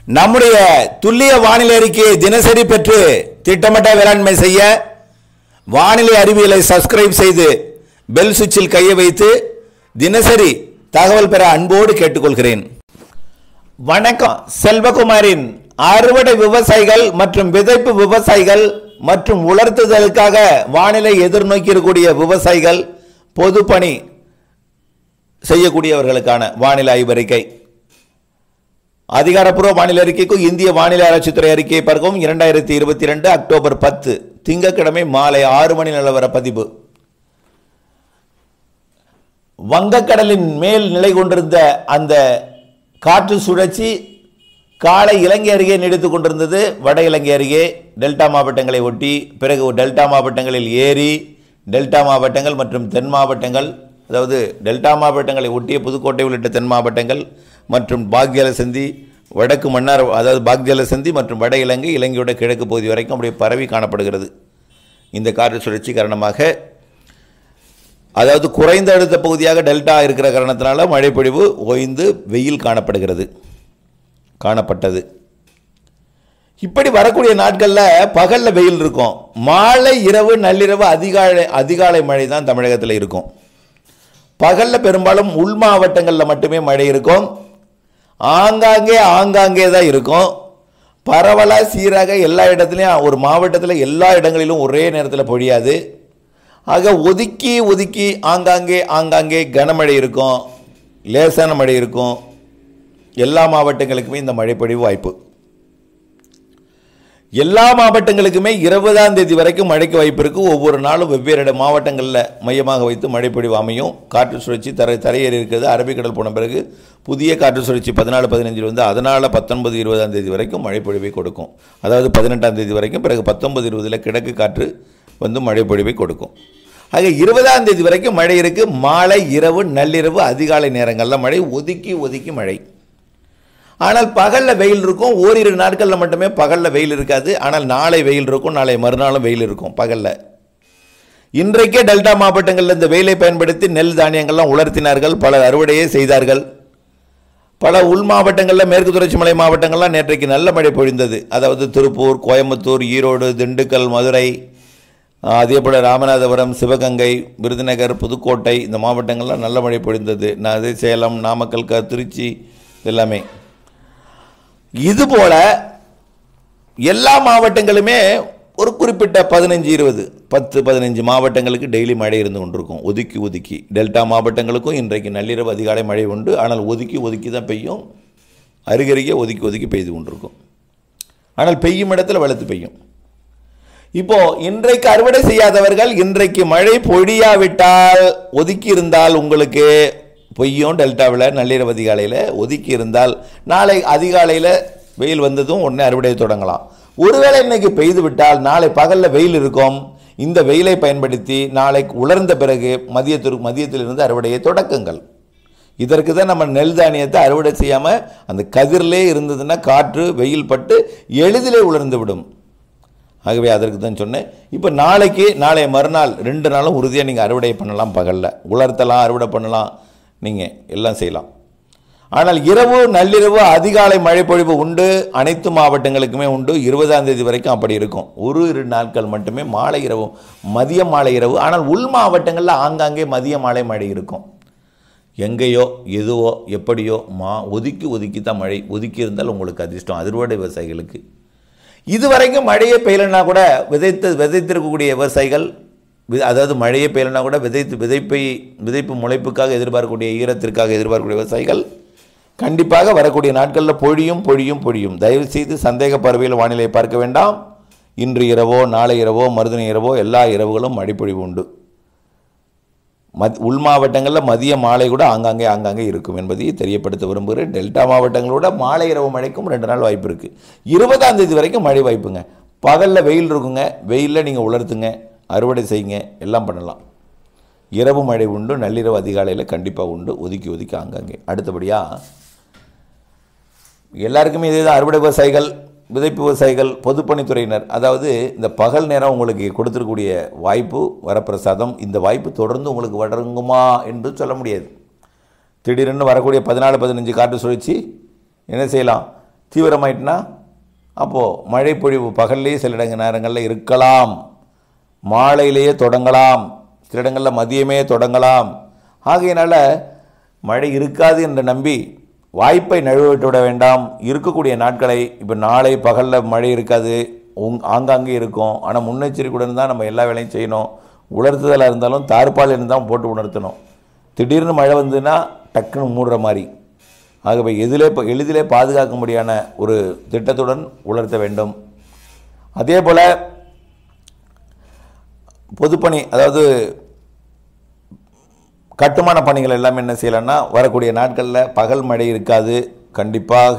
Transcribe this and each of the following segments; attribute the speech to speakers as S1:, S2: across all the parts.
S1: நம்முடைய துல்லிய வானிலை அறிக்கையை தினசரி பெற்று திட்டமிட்ட வேளாண்மை செய்ய வானிலை அறிவியலை சப்ஸ்கிரைப் செய்து பெல் சுவிட்சில் கையை வைத்து தினசரி தகவல் பெற அன்போடு கேட்டுக்கொள்கிறேன் வணக்கம் செல்வகுமாரின் அறுவடை விவசாயிகள் மற்றும் விதைப்பு விவசாயிகள் மற்றும் உலர்த்துதலுக்காக வானிலை எதிர்நோக்கி இருக்கக்கூடிய விவசாயிகள் பொதுப்பணி செய்யக்கூடியவர்களுக்கான வானிலை ஆய்வறிக்கை அதிகாரப்பூர்வ வானிலை அறிக்கைக்கும் இந்திய வானிலை ஆராய்ச்சித்துறை அறிக்கையை பார்க்கவும் இரண்டாயிரத்தி இருபத்தி ரெண்டு அக்டோபர் பத்து திங்கட்கிழமை மாலை ஆறு மணி நிலவர பதிவு வங்கக்கடலின் மேல் நிலை கொண்டிருந்த அந்த காற்று சுழற்சி காலை இலங்கை அருகே நீடித்துக் கொண்டிருந்தது வட இலங்கை அருகே டெல்டா மாவட்டங்களை ஒட்டி பிறகு டெல்டா மாவட்டங்களில் ஏரி டெல்டா மாவட்டங்கள் மற்றும் தென் மாவட்டங்கள் அதாவது டெல்டா மாவட்டங்களை ஒட்டிய புதுக்கோட்டை உள்ளிட்ட தென் மாவட்டங்கள் மற்றும் பாக்யலசந்தி வடக்கு மன்னார் அதாவது பாக்யலசந்தி மற்றும் வட இலங்கை இலங்கையோட கிழக்கு பகுதி வரைக்கும் அப்படியே பரவி காணப்படுகிறது இந்த காற்று சுழற்சி காரணமாக அதாவது குறைந்த அழுத்த பகுதியாக டெல்டா இருக்கிற காரணத்தினால மழைப்பொழிவு ஓய்ந்து வெயில் காணப்படுகிறது காணப்பட்டது இப்படி வரக்கூடிய நாட்களில் பகலில் வெயில் இருக்கும் மாலை இரவு நள்ளிரவு அதிகாலை அதிகாலை மழை தான் தமிழகத்தில் இருக்கும் பகலில் பெரும்பாலும் உள் மாவட்டங்களில் மட்டுமே மழை இருக்கும் ஆங்காங்கே ஆங்காங்கே தான் இருக்கும் பரவலாக சீராக எல்லா இடத்துலையும் ஒரு மாவட்டத்தில் எல்லா இடங்களிலும் ஒரே நேரத்தில் பொழியாது ஆக ஒதுக்கி ஒதுக்கி ஆங்காங்கே ஆங்காங்கே கனமழை இருக்கும் லேசான மழை இருக்கும் எல்லா மாவட்டங்களுக்குமே இந்த மழைப்பொழிவு வாய்ப்பு எல்லா மாவட்டங்களுக்குமே இருபதாம் தேதி வரைக்கும் மழைக்கு வாய்ப்பு இருக்கு ஒவ்வொரு நாளும் வெவ்வேறு இட மாவட்டங்களில் மையமாக வைத்து மழைப்பொழிவு அமையும் காற்று சுழற்சி தரை தரையேறி இருக்கிறது அரபிக்கடல் போன பிறகு புதிய காற்று சுழற்சி பதினாலு பதினஞ்சில் வந்து அதனால் பத்தொன்பது இருபதாம் தேதி வரைக்கும் மழைப்பொழிவை கொடுக்கும் அதாவது பதினெட்டாம் தேதி வரைக்கும் பிறகு பத்தொன்பது இருபதில் கிழக்கு காற்று வந்து மழைப்பொழிவை கொடுக்கும் ஆக இருபதாம் தேதி வரைக்கும் மழை இருக்கு மாலை இரவு நள்ளிரவு அதிகாலை நேரங்களில் மழை ஒதுக்கி ஒதுக்கி மழை ஆனால் பகலில் வெயில் இருக்கும் ஓரிரு நாட்களில் மட்டுமே பகலில் வெயில் இருக்காது ஆனால் நாளை வெயில் இருக்கும் நாளை மறுநாளும் வெயில் இருக்கும் பகலில் இன்றைக்கே டெல்டா மாவட்டங்களில் இந்த வெயிலை பயன்படுத்தி நெல் தானியங்கள்லாம் உலர்த்தினார்கள் பல அறுவடையே செய்தார்கள் பல உள் மாவட்டங்களில் மேற்கு தொடர்ச்சி மலை மாவட்டங்கள்லாம் நேற்றைக்கு நல்ல மழை பொழிந்தது அதாவது திருப்பூர் கோயம்புத்தூர் ஈரோடு திண்டுக்கல் மதுரை அதே போல் ராமநாதபுரம் சிவகங்கை விருதுநகர் புதுக்கோட்டை இந்த மாவட்டங்கள்லாம் நல்ல மழை பொழிந்தது நான் அதே சேலம் நாமக்கல் க திருச்சி எல்லாமே இதுபோல எல்லா மாவட்டங்களுமே ஒரு குறிப்பிட்ட பதினஞ்சு இருபது பத்து பதினஞ்சு மாவட்டங்களுக்கு டெய்லி மழை இருந்து கொண்டிருக்கும் ஒதுக்கி ஒதுக்கி டெல்டா மாவட்டங்களுக்கும் இன்றைக்கு நள்ளிரவு அதிகாலை மழை உண்டு ஆனால் ஒதுக்கி ஒதுக்கி தான் பெய்யும் அருகருகே ஒதுக்கி ஒதுக்கி பெய்து கொண்டிருக்கும் ஆனால் பெய்யும் இடத்துல வலுத்து பெய்யும் இப்போ இன்றைக்கு அறுவடை செய்யாதவர்கள் இன்றைக்கு மழை பொழியாவிட்டால் ஒதுக்கி இருந்தால் உங்களுக்கு பொய்யும் டெல்டாவில் நள்ளிரவு அதிகாலையில் ஒதுக்கி இருந்தால் நாளை அதிகாலையில் வெயில் வந்ததும் உடனே அறுவடையை தொடங்கலாம் ஒருவேளை இன்னைக்கு பெய்து விட்டால் நாளை பகலில் வெயில் இருக்கும் இந்த வெயிலை பயன்படுத்தி நாளை உலர்ந்த பிறகு மதியத்திற்கு மதியத்திலிருந்து அறுவடையை தொடக்குங்கள் இதற்கு தான் நம்ம நெல் தானியத்தை அறுவடை செய்யாமல் அந்த கதிரிலே இருந்ததுன்னா காற்று வெயில் பட்டு எளிதிலே உலர்ந்து விடும் ஆகவே அதற்கு தான் சொன்னேன் இப்போ நாளைக்கு நாளைய மறுநாள் ரெண்டு நாளும் உறுதியாக நீங்கள் அறுவடை பண்ணலாம் பகலில் உலர்த்தலாம் அறுவடை பண்ணலாம் நீங்கள் எல்லாம் செய்யலாம் ஆனால் இரவு நள்ளிரவு அதிகாலை மழைப்பொழிவு உண்டு அனைத்து மாவட்டங்களுக்குமே உண்டு இருபதாம் தேதி வரைக்கும் அப்படி இருக்கும் ஒரு இரு நாட்கள் மட்டுமே மாலை இரவு மதிய மாலை இரவு ஆனால் உள் மாவட்டங்களில் ஆங்காங்கே மதிய மாலை மழை இருக்கும் எங்கேயோ எதுவோ எப்படியோ மா ஒதுக்கி ஒதுக்கி தான் மழை ஒதுக்கி இருந்தால் உங்களுக்கு அதிர்ஷ்டம் அறுவடை விவசாயிகளுக்கு இதுவரைக்கும் மழையே பெய்யலைன்னா கூட விதைத்து விதைத்திருக்கக்கூடிய விவசாயிகள் வி- அதாவது மழையே பெய்யலைன்னா கூட விதைத்து விதைப்பை விதைப்பு முளைப்புக்காக எதிர்பார்க்கக்கூடிய ஈரத்திற்காக எதிர்பார்க்கக்கூடிய விவசாயிகள் கண்டிப்பாக வரக்கூடிய நாட்களில் பொழியும் பொழியும் பொழியும் தயவு செய்து சந்தேக பார்வையில் வானிலை பார்க்க வேண்டாம் இன்று இரவோ நாளை இரவோ மறுதின இரவோ எல்லா இரவுகளும் மழைப்பொழிவு உண்டு மத் உள் மாவட்டங்களில் மதிய மாலை கூட ஆங்காங்கே ஆங்காங்கே இருக்கும் என்பதை தெரியப்படுத்த விரும்புகிறேன் டெல்டா மாவட்டங்களோட மாலை இரவு மழைக்கும் ரெண்டு நாள் வாய்ப்பு இருக்குது இருபதாம் தேதி வரைக்கும் மழை வாய்ப்புங்க பகலில் வெயில் இருக்குங்க வெயிலில் நீங்கள் உலர்த்துங்க அறுவடை செய்யுங்க எல்லாம் பண்ணலாம் இரவு மழை உண்டு நள்ளிரவு அதிகாலையில் கண்டிப்பாக உண்டு ஒதுக்கி ஒதுக்கி ஆங்காங்கே அடுத்தபடியாக எல்லாருக்குமே இதே தான் அறுவடை விவசாயிகள் விதைப்பு விவசாயிகள் பொதுப்பணித்துறையினர் அதாவது இந்த பகல் நேரம் உங்களுக்கு கொடுத்துருக்கூடிய வாய்ப்பு வரப்பிரசாதம் இந்த வாய்ப்பு தொடர்ந்து உங்களுக்கு வழங்குமா என்று சொல்ல முடியாது திடீரென்னு வரக்கூடிய பதினாலு பதினஞ்சு காற்று சுழற்சி என்ன செய்யலாம் தீவிரமாயிட்டுனா அப்போது மழை பொழிவு பகல்லையே சில இடங்க நேரங்களில் இருக்கலாம் மாலையிலேயே தொடங்கலாம் சில இடங்களில் மதியமே தொடங்கலாம் ஆகையினால மழை இருக்காது என்று நம்பி வாய்ப்பை நழுவிட்டு விட வேண்டாம் இருக்கக்கூடிய நாட்களை இப்போ நாளை பகலில் மழை இருக்காது உங் ஆங்காங்கே இருக்கும் ஆனால் முன்னெச்சரிக்கையுடன் தான் நம்ம எல்லா வேலையும் செய்யணும் உலர்த்துதலாக இருந்தாலும் தார்பால் இருந்தால் போட்டு உணர்த்தணும் திடீர்னு மழை வந்ததுன்னா டக்குன்னு மூடுற மாதிரி ஆகவே எதிலே ப- எளிதிலே பாதுகாக்க முடியான ஒரு திட்டத்துடன் உலர்த்த வேண்டும் அதே போல் பொதுப்பணி அதாவது கட்டுமான பணிகள் எல்லாமே என்ன செய்யலாம்னா வரக்கூடிய நாட்களில் பகல் மழை இருக்காது கண்டிப்பாக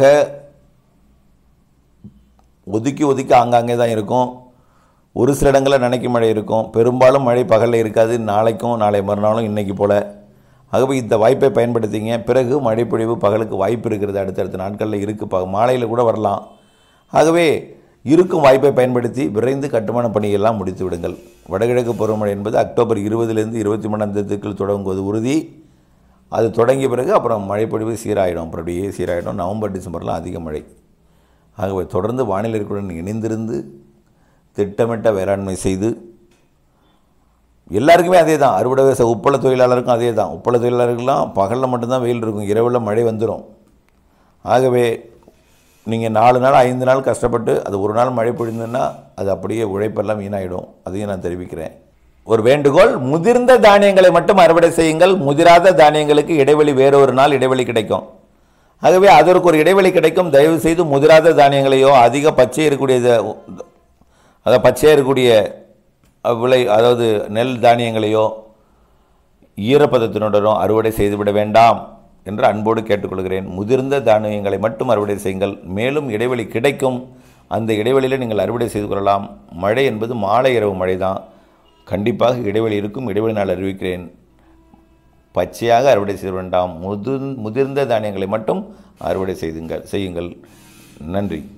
S1: ஒதுக்கி ஒதுக்கி ஆங்காங்கே தான் இருக்கும் ஒரு சில இடங்களில் நனைக்கும் மழை இருக்கும் பெரும்பாலும் மழை பகலில் இருக்காது நாளைக்கும் நாளை மறுநாளும் இன்னைக்கு போல் ஆகவே இந்த வாய்ப்பை பயன்படுத்திங்க பிறகு மழைப்பொழிவு பகலுக்கு வாய்ப்பு இருக்கிறது அடுத்தடுத்த நாட்களில் இருக்குது ப மாலையில் கூட வரலாம் ஆகவே இருக்கும் வாய்ப்பை பயன்படுத்தி விரைந்து கட்டுமான பணியெல்லாம் முடித்து விடுங்கள் வடகிழக்கு பருவமழை என்பது அக்டோபர் இருபதுலேருந்து இருபத்தி மூணாம் தேதிக்குள் தொடங்குவது உறுதி அது தொடங்கிய பிறகு அப்புறம் மழைப்பொழிவு சீராயிடும் அப்புறம் அப்படியே சீராயிடும் நவம்பர் டிசம்பர்லாம் அதிக மழை ஆகவே தொடர்ந்து வானிலை இருக்குடன் இணைந்திருந்து திட்டமிட்ட வேளாண்மை செய்து எல்லாருக்குமே அதே தான் அறுவடை விவசாய உப்பள தொழிலாளருக்கும் அதே தான் உப்பள தொழிலாளருக்கெல்லாம் பகலில் மட்டும்தான் வெயில் இருக்கும் இரவில் மழை வந்துடும் ஆகவே நீங்கள் நாலு நாள் ஐந்து நாள் கஷ்டப்பட்டு அது ஒரு நாள் மழை பொழிந்ததுன்னா அது அப்படியே உழைப்பெல்லாம் வீணாயிடும் அதையும் நான் தெரிவிக்கிறேன் ஒரு வேண்டுகோள் முதிர்ந்த தானியங்களை மட்டும் அறுவடை செய்யுங்கள் முதிராத தானியங்களுக்கு இடைவெளி வேறொரு நாள் இடைவெளி கிடைக்கும் ஆகவே அதற்கு ஒரு இடைவெளி கிடைக்கும் தயவு செய்து முதிராத தானியங்களையோ அதிக பச்சை இருக்கக்கூடிய அதாவது பச்சையாக இருக்கக்கூடிய அஹ், விளை அதாவது நெல் தானியங்களையோ ஈரப்பதத்தினுடனும் அறுவடை செய்துவிட வேண்டாம் என்று அன்போடு கேட்டுக்கொள்கிறேன் முதிர்ந்த தானியங்களை மட்டும் அறுவடை செய்யுங்கள் மேலும் இடைவெளி கிடைக்கும் அந்த இடைவெளியில் நீங்கள் அறுவடை செய்து கொள்ளலாம் மழை என்பது மாலை இரவு மழை தான் கண்டிப்பாக இடைவெளி இருக்கும் இடைவெளி நான் அறிவிக்கிறேன் பச்சையாக அறுவடை செய்ய வேண்டாம் முதிர் முதிர்ந்த தானியங்களை மட்டும் அறுவடை செய்துங்கள் செய்யுங்கள் நன்றி